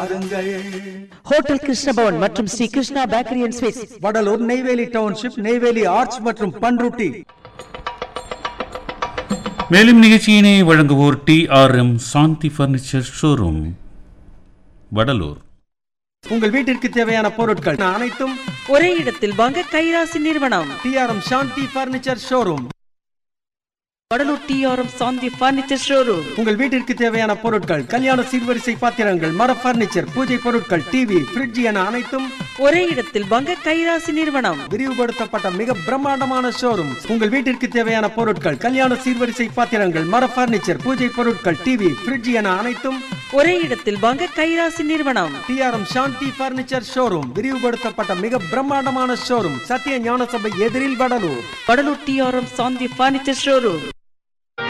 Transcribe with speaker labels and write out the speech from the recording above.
Speaker 1: வாருங்கள்
Speaker 2: ஹோட்டல் கிருஷ்ணபவன் மற்றும் Sri Krishna bakery and sweets
Speaker 1: Vadalur Neyveli township Neyveli arts மற்றும் பன்ருட்டி
Speaker 3: மேலும் நிகழ்ச்சியினை வழங்குவோர் T R M Shanthi furniture showroom Vadalur
Speaker 1: உங்கள் வீட்டிற்கு தேவையான பொருட்கள் அனைத்தும்
Speaker 2: ஒரே இடத்தில் வாங்க கைராசி நிறுவனம்
Speaker 1: TRM Shanthi furniture showroom
Speaker 2: Vadalur TRM Shanthi furniture showroom
Speaker 1: உங்கள் வீட்டிற்கு தேவையான பொருட்கள் கல்யாண சீர்வரிசை பாத்திரங்கள் மர பர்னிச்சர் பூஜை பொருட்கள் டிவி ஃப்ரிட்ஜ் என அனைத்தும்
Speaker 2: ஒரே இடத்தில் வாங்க கைராசி நிறுவனம்
Speaker 1: விரிவுபடுத்தப்பட்ட மிக பிரம்மாண்டமான ஷோரூம் உங்கள் வீட்டிற்கு தேவையான பொருட்கள் கல்யாண சீர்வரிசை பாத்திரங்கள் மர பர்னிச்சர் பூஜை பொருட்கள் டிவி ஃப்ரிட்ஜ் என அனைத்தும்
Speaker 2: ஒரே இடத்தில் வாங்க கைராசி நிறுவனம்
Speaker 1: டிஆர்எம் சாந்தி பர்னிச்சர் ஷோரூம் விரிவுபடுத்தப்பட்ட மிக பிரம்மாண்டமான ஷோரூம் சத்ய ஞான சபை எதிரில் Vadalur
Speaker 2: Vadalur TRM Shanthi furniture showroom